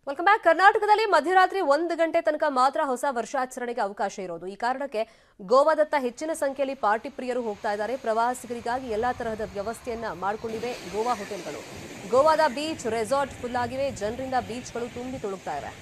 welcome back ಕರ್ನಾಟಕದಲ್ಲಿ ಮಧ್ಯರಾತ್ರಿ ಒಂದು ಗಂಟೆ ತನಕ ಮಾತ್ರ ಹೊಸ ವರ್ಷಾಚರಣೆಗೆ ಅವಕಾಶ ಇರೋದು ಈ ಕಾರಣಕ್ಕೆ ಗೋವಾದತ್ತ ಹೆಚ್ಚಿನ ಸಂಖ್ಯೆಯಲ್ಲಿ ಪಾರ್ಟಿ ಪ್ರಿಯರು ಹೋಗ್ತಾ ಇದ್ದಾರೆ ಪ್ರವಾಸಿಗರಿಗಾಗಿ ಎಲ್ಲಾ ತರಹದ ವ್ಯವಸ್ಥೆಯನ್ನ ಮಾಡಿಕೊಂಡಿವೆ ಗೋವಾ ಹೋಟೆಲ್ಗಳು ಗೋವಾದ ಬೀಚ್ ರೆಸಾರ್ಟ್ ಫುಲ್ ಆಗಿವೆ ಜನರಿಂದ ಬೀಚ್ಗಳು ತುಂಬಿ ತುಳುಕ್ತಾ ಇವೆ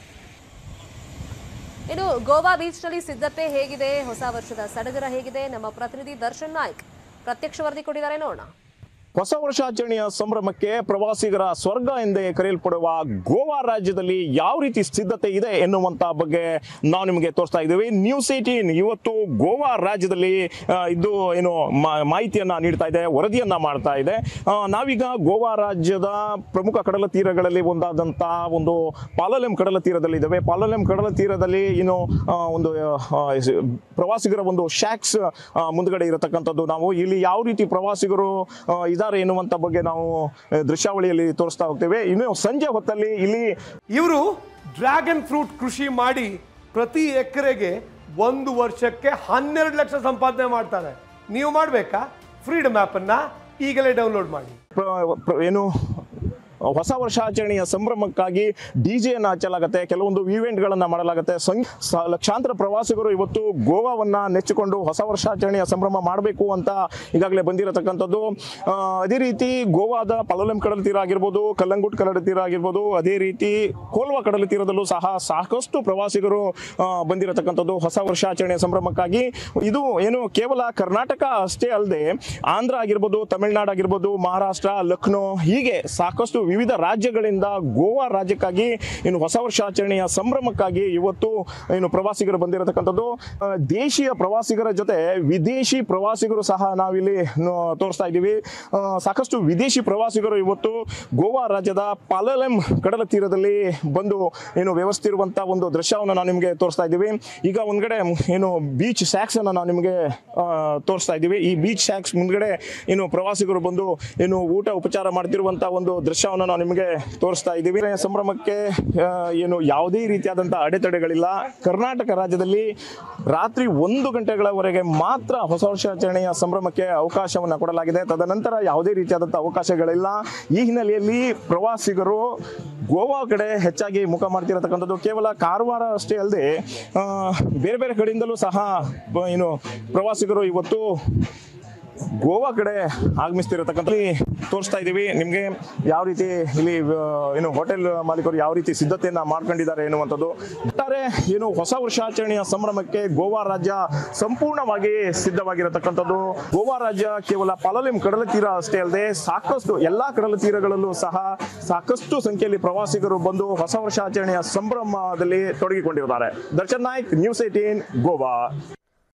ಇನ್ನು ಗೋವಾ ಬೀಚ್ನಲ್ಲಿ ಸಿದ್ಧತೆ ಹೇಗಿದೆ ಹೊಸ ವರ್ಷದ ಸಡಗರ ಹೇಗಿದೆ ನಮ್ಮ ಪ್ರತಿನಿಧಿ ದರ್ಶನ್ ನಾಯ್ಕ್ ಪ್ರತ್ಯಕ್ಷ ವರದಿ ಕೊಟ್ಟಿದ್ದಾರೆ ನೋಡೋಣ ಹೊಸ ವರ್ಷಾಚರಣೆಯ ಸಂಭ್ರಮಕ್ಕೆ ಪ್ರವಾಸಿಗರ ಸ್ವರ್ಗ ಎಂದೇ ಕರೆಯಲ್ಪಡುವ ಗೋವಾ ರಾಜ್ಯದಲ್ಲಿ ಯಾವ ರೀತಿ ಸಿದ್ಧತೆ ಇದೆ ಎನ್ನುವಂತ ಬಗ್ಗೆ ನಾವು ನಿಮಗೆ ತೋರಿಸ್ತಾ ಇದ್ದೀವಿ ನ್ಯೂಸ್ ಏಟೀನ್ ಇವತ್ತು ಗೋವಾ ರಾಜ್ಯದಲ್ಲಿ ಆ, ಇದು ಏನು ಮಾ- ಮಾಹಿತಿಯನ್ನ ನೀಡ್ತಾ ಇದೆ ವರದಿಯನ್ನ ಮಾಡ್ತಾ ಇದೆ ಆ, ನಾವೀಗ ಗೋವಾ ರಾಜ್ಯದ ಪ್ರಮುಖ ಕಡಲ ತೀರಗಳಲ್ಲಿ ಒಂದಾದಂತಹ ಒಂದು ಪಾಲಲೆಂ ಕಡಲ ತೀರದಲ್ಲಿ ಇದ್ದಾವೆ ಪಾಲಲೆಂ ಕಡಲ ತೀರದಲ್ಲಿ ಏನು ಆ, ಒಂದು ಆ, ಸ- ಪ್ರವಾಸಿಗರ ಒಂದು ಶಾಕ್ಸ್ ಮುಂದ್ಗಡೆ ಇರತಕ್ಕಂಥದ್ದು ನಾವು ಇಲ್ಲಿ ಯಾವ ರೀತಿ ಪ್ರವಾಸಿಗರು ಆ, ಇದ್ದಾರೆ ಎನ್ನುವಂತ ಬಗ್ಗೆ ನಾವು ಆ, ದೃಶ್ಯಾವಳಿಯಲ್ಲಿ ತೋರಿಸ್ತಾ ಹೋಗ್ತೇವೆ ಇನ್ನು ಸಂಜೆ ಹೊತ್ತಲ್ಲಿ ಇಲ್ಲಿ ಇವರು ಡ್ರ್ಯಾಗನ್ ಫ್ರೂಟ್ ಕೃಷಿ ಮಾಡಿ ಪ್ರತಿ ಎಕರೆಗೆ ಒಂದು ವರ್ಷಕ್ಕೆ ಹನ್ನೆರಡು ಲಕ್ಷ ಸಂಪಾದನೆ ಮಾಡ್ತಾರೆ ನೀವು ಮಾಡಬೇಕಾ ಫ್ರೀಡಮ್ ಆ್ಯಪನ್ನು ಈಗಲೇ ಡೌನ್ಲೋಡ್ ಮಾಡಿ ಪ್ರ- ಪ್ರ- ಏನು ಹೊಸ ವರ್ಷಾಚರಣೆಯ ಸಂಭ್ರಮಕ್ಕಾಗಿ ಡಿ ಜೆಯನ್ನು ಹಚ್ಚಲಾಗುತ್ತೆ ಕೆಲವೊಂದು ಈವೆಂಟ್ಗಳನ್ನು ಮಾಡಲಾಗುತ್ತೆ ಸಂ- ಸ- ಲಕ್ಷಾಂತರ ಪ್ರವಾಸಿಗರು ಇವತ್ತು ಗೋವಾವನ್ನ ನೆಚ್ಚಿಕೊಂಡು ಹೊಸ ವರ್ಷಾಚರಣೆಯ ಸಂಭ್ರಮ ಮಾಡಬೇಕು ಅಂತ ಈಗಾಗಲೇ ಬಂದಿರತಕ್ಕಂಥದ್ದು ಆ, ಅದೇ ರೀತಿ ಗೋವಾದ ಪಲೋಲೆಂ ಕಡಲ ತೀರ ಆಗಿರ್ಬೋದು ಕಲ್ಲಂಗುಟ್ ಕಡಲ ತೀರ ಆಗಿರ್ಬೋದು ಅದೇ ರೀತಿ ಕೋಲ್ವಾ ಕಡಲ ತೀರದಲ್ಲೂ ಸಹ ಸಾಕಷ್ಟು ಪ್ರವಾಸಿಗರು ಆ, ಬಂದಿರತಕ್ಕಂಥದ್ದು ಹೊಸ ವರ್ಷಾಚರಣೆಯ ಸಂಭ್ರಮಕ್ಕಾಗಿ ಇದು ಏನು ಕೇವಲ ಕರ್ನಾಟಕ ಅಷ್ಟೇ ಅಲ್ಲದೆ ಆಂಧ್ರ ಆಗಿರ್ಬೋದು ತಮಿಳುನಾಡು ಆಗಿರ್ಬೋದು ಮಹಾರಾಷ್ಟ್ರ ಲಕ್ನೋ ಹೀಗೆ ಸಾಕಷ್ಟು ವಿವಿಧ ರಾಜ್ಯಗಳಿಂದ ಗೋವಾ ರಾಜ್ಯಕ್ಕಾಗಿ ಇನ್ನು ಹೊಸ ವರ್ಷಾಚರಣೆಯ ಸಂಭ್ರಮಕ್ಕಾಗಿ ಇವತ್ತು ಏನು ಪ್ರವಾಸಿಗರು ಬಂದಿರತಕ್ಕಂಥದ್ದು ಆ, ದೇಶೀಯ ಪ್ರವಾಸಿಗರ ಜೊತೆ ವಿದೇಶಿ ಪ್ರವಾಸಿಗರು ಸಹ ನಾವಿಲ್ಲಿ ನ- ತೋರಿಸ್ತಾ ಇದ್ದೀವಿ ಆ, ಸಾಕಷ್ಟು ವಿದೇಶಿ ಪ್ರವಾಸಿಗರು ಇವತ್ತು ಗೋವಾ ರಾಜ್ಯದ ಪಾಲಲೆಂ ಕಡಲ ತೀರದಲ್ಲಿ ಬಂದು ಏನು ವ್ಯವಸ್ಥೆ ಇರುವಂತ ಒಂದು ದೃಶ್ಯವನ್ನು ನಾವು ನಿಮಗೆ ತೋರಿಸ್ತಾ ಇದ್ದೀವಿ ಈಗ ಒಂದ್ಗಡೆ ಏನು ಬೀಚ್ ಸ್ಯಾಕ್ಸ್ ಅನ್ನ ನಾವು ನಿಮಗೆ ಆ, ತೋರಿಸ್ತಾ ಇದ್ದೀವಿ ಈ ಬೀಚ್ ಸ್ಯಾಕ್ಸ್ ಮುಂದ್ಗಡೆ ಏನು ಪ್ರವಾಸಿಗರು ಬಂದು ಏನು ಊಟ ಉಪಚಾರ ಮಾಡ್ತಿರುವಂತ ಒಂದು ದೃಶ್ಯವನ್ನು ನಾವು ನಿಮಗೆ ತೋರಿಸ್ತಾ ಇದ್ದೀವಿ ಸಂಭ್ರಮಕ್ಕೆ ಆ, ಏನು ಯಾವುದೇ ರೀತಿಯಾದಂತಹ ಅಡೆತಡೆಗಳಿಲ್ಲ ಕರ್ನಾಟಕ ರಾಜ್ಯದಲ್ಲಿ ರಾತ್ರಿ ಒಂದು ಗಂಟೆಗಳವರೆಗೆ ಮಾತ್ರ ಹೊಸ ವರ್ಷಾಚರಣೆಯ ಸಂಭ್ರಮಕ್ಕೆ ಅವಕಾಶವನ್ನು ಕೊಡಲಾಗಿದೆ ತದನಂತರ ಯಾವುದೇ ರೀತಿಯಾದಂತಹ ಅವಕಾಶಗಳಿಲ್ಲ ಈ ಹಿನ್ನೆಲೆಯಲ್ಲಿ ಪ್ರವಾಸಿಗರು ಗೋವಾ ಕಡೆ ಹೆಚ್ಚಾಗಿ ಮುಖ ಮಾಡ್ತಿರತಕ್ಕಂಥದ್ದು ಕೇವಲ ಕಾರವಾರ ಅಷ್ಟೇ ಅಲ್ಲದೆ ಬೇರೆ ಬೇರೆ ಕಡೆಯಿಂದಲೂ ಸಹ ಬ- ಏನು ಪ್ರವಾಸಿಗರು ಇವತ್ತು ಗೋವಾ ಕಡೆ ಆಗಮಿಸ್ತಿರತಕ್ಕಂಥ ತೋರಿಸ್ತಾ ಇದ್ದೀವಿ ನಿಮಗೆ ಯಾವ ರೀತಿ ಇಲ್ಲಿ ಆ, ಏನು ಹೋಟೆಲ್ ಮಾಲೀಕರು ಯಾವ ರೀತಿ ಸಿದ್ಧತೆಯನ್ನ ಮಾಡ್ಕೊಂಡಿದ್ದಾರೆ ಎನ್ನುವಂಥದ್ದು ಒಟ್ಟಾರೆ ಏನು ಹೊಸ ವರ್ಷಾಚರಣೆಯ ಸಂಭ್ರಮಕ್ಕೆ ಗೋವಾ ರಾಜ್ಯ ಸಂಪೂರ್ಣವಾಗಿ ಸಿದ್ಧವಾಗಿರತಕ್ಕಂಥದ್ದು ಗೋವಾ ರಾಜ್ಯ ಕೇವಲ ಪಲಲಿಂ ಕಡಲ ತೀರ ಅಷ್ಟೇ ಅಲ್ಲದೆ ಸಾಕಷ್ಟು ಎಲ್ಲಾ ಕಡಲ ತೀರಗಳಲ್ಲೂ ಸಹ ಸಾಕಷ್ಟು ಸಂಖ್ಯೆಯಲ್ಲಿ ಪ್ರವಾಸಿಗರು ಬಂದು ಹೊಸ ವರ್ಷಾಚರಣೆಯ ಸಂಭ್ರಮದಲ್ಲಿ ತೊಡಗಿಕೊಂಡಿದ್ದಾರೆ ದರ್ಶನ್ ನಾಯ್ಕ್ ನ್ಯೂಸ್ ಏಟೀನ್ ಗೋವಾ